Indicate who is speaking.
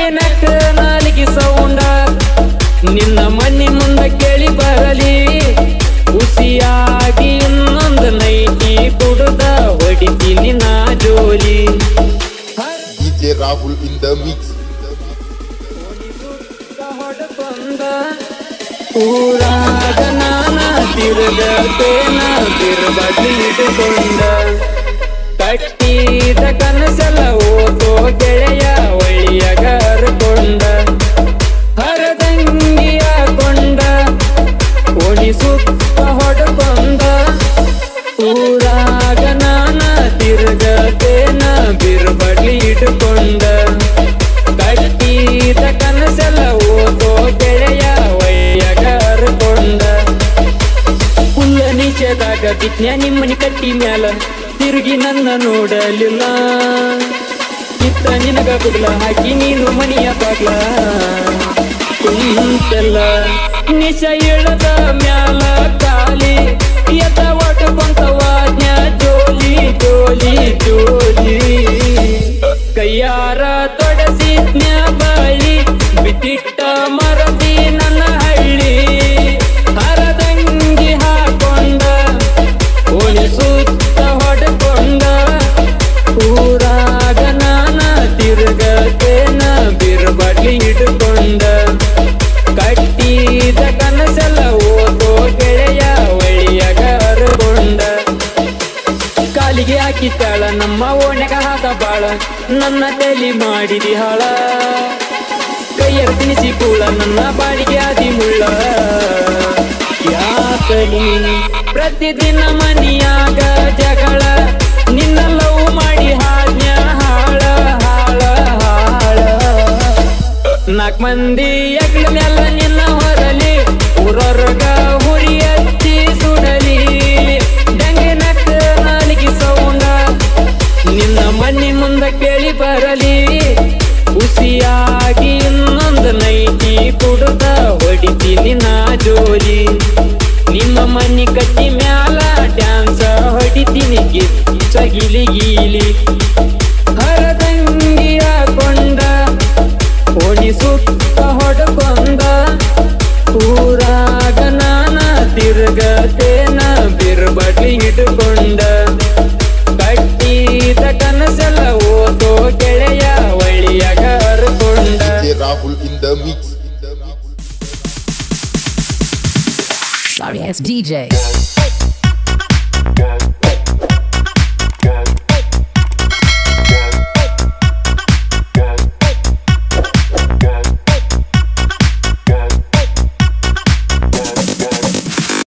Speaker 1: ದಂಗಿನಕ್ಕ ನಾಲಿಗೆ ಸೌಂಡ ನಿನ್ನ ಮಣ್ಣಿ ಮುಂದ ಕೇಳಿ ಬರಲಿ ಖುಷಿಯಾಗಿ ಇನ್ನೊಂದು ನೈಟಿ ಕುಡುದ ಹೊಡಿತೀನಿ ನಾ ಜೋಲಿ
Speaker 2: DJ Rahul in the mix.
Speaker 1: ಹೊಡಕೊಂಡ ಊರಾಗ ನಾನ ತಿರುಗತೇನ ಬಿರುಬಡ್ಲಿ ಇಟ್ಟುಕೊಂಡ ಕಟ್ಟಿದ ಕನಸಲ ಓದೋ ಗೆಳೆಯ ಒಳ್ಳಿಯಾಗ ಹರಕೊಂಡ ಹರದಂಗಿಯ ಕೊಂಡ ಓಣಿ ಸುತ್ತ ಹೊಡಕೊಂಡ ಊರಾಗ ನಾನ ತಿರುಗತೇನ ಬಿರುಬಡ್ಲಿ ಇಟ್ಟುಕೊಂಡ ಕಟ್ಟಿದ ಕನಸಲ ಓದೋ ಗೆಳೆಯ ವಯ್ಯಗ ಹರಕೊಂಡ ಹುಲ್ಲ ನಿಜದಾಗ ಬಿಜ್ಞ ನಿಮ್ಮನಿ ಕಟ್ಟಿ ಮ್ಯಾಲ ತಿರುಗಿ ನನ್ನ ನೋಡಲಿಲ್ಲ ಇತ್ತ ನಿನಗ ಕುಡ್ಲ ಹಾಕಿ ನೀನು ಮನಿಯ ಬಾಗ್ಲ ಕುಂತಲ್ಲ ನಿಶ ಇಳದ ಮ್ಯಾಲ ಕಾಲಿ ಎತ್ತ ಒಟ್ಕೊಂತ ವಾಜ್ಞ ಜೋಲಿ ಜೋಲಿ ಜೋಲಿ ಕೈಯಾರ ತೊಡಸಿದ್ನ್ಯ ಬಳಿ ಬಿಟ್ಟಿಟ್ಟ ಮರದಿ ನನ್ನ ಹಳ್ಳಿ ಹರದಂಗಿ ಹಾಕೊಂಡ ಓಣಿ ಸುತ್ತ ಹೊಡ್ಕೊಂಡ ಊರಾಗ ನಾನ ತಿರುಗತೇನ ಬಿರುಬಡ್ಲಿ ಹಿಡ್ಕೊಂಡ ಕಟ್ಟಿದ ಕನಸಲ್ಲ ಓದೋ ಗೆಳೆಯ ಒಳಿಯಾಗ ಹರಗೊಂಡ ಕಾಲಿಗೆ ಹಾಕಿತ್ತಾಳ ನಮ್ಮ ಓಣೆಗ ಹಾಕ ಬಾಳ ನನ್ನ ತಲಿ ಮಾಡಿದಿ ಹಾಳ ಕೈಯರ ತಿನಿಸಿ ಕೂಳ ನನ್ನ ಬಾಳಿಗೆ ಆದಿ ಮುಳ್ಳ ಯಾಕಲಿ ಪ್ರತಿದಿನ ಮನಿಯಾಗ ಜಗಳ ನಿನ್ನ ಲವ್ ಮಾಡಿ ಹಾಜ್ಞ ಹಾಳ ಹಾಳ ಹಾಳ ನಾಲ್ಕು ಮಂದಿ ಎಗ್ಲ ಮ್ಯಾಲ ನಿನ್ನ ಹೊರಲಿ ಊರೊರ್ಗ ಹುರಿ ಹಚ್ಚಿ ಸುಡಲಿ ದಂಗಿನಕ್ಕ ನಾಲಿಗೆ ಸೌಂಡ ನಿನ್ನ ಮಣ್ಣಿ ಮುಂದ ಕೇಳಿ ಬರಲಿ ಖುಷಿಯಾಗಿ ಇನ್ನೊಂದು ನೈಟಿ ಕುಡುದ ಹೊಡಿತೀನಿ ನಾ ಜೋಲಿ ನಿಮ್ಮ ಮನಿ ಕಟ್ಟಿ ಮ್ಯಾಲ ಡ್ಯಾನ್ಸ ಹೊಡಿತೀನಿ ಗಿಚ್ಚ ಗಿಲಿ ಗೀಲಿ ಹರದಂಗಿಯ ಕೊಂಡ ಓಣಿ ಸುತ್ತ ಹೊಡ್ಕೊಂಡ ಊರಾಗ ನಾನ ತಿರುಗತೇನ ಬಿರುಬಡ್ಲಿ ಹಿಡ್ಕೊಂಡ ಕಟ್ಟಿದ ಕನಸಲ ಓದೋ ಗೆಳೆಯ ಒಳ್ಳಿಯಾಗ ಹರ್ಕೊಂಡ
Speaker 2: DJ Rahul in the mix.
Speaker 3: Sorry ass DJ.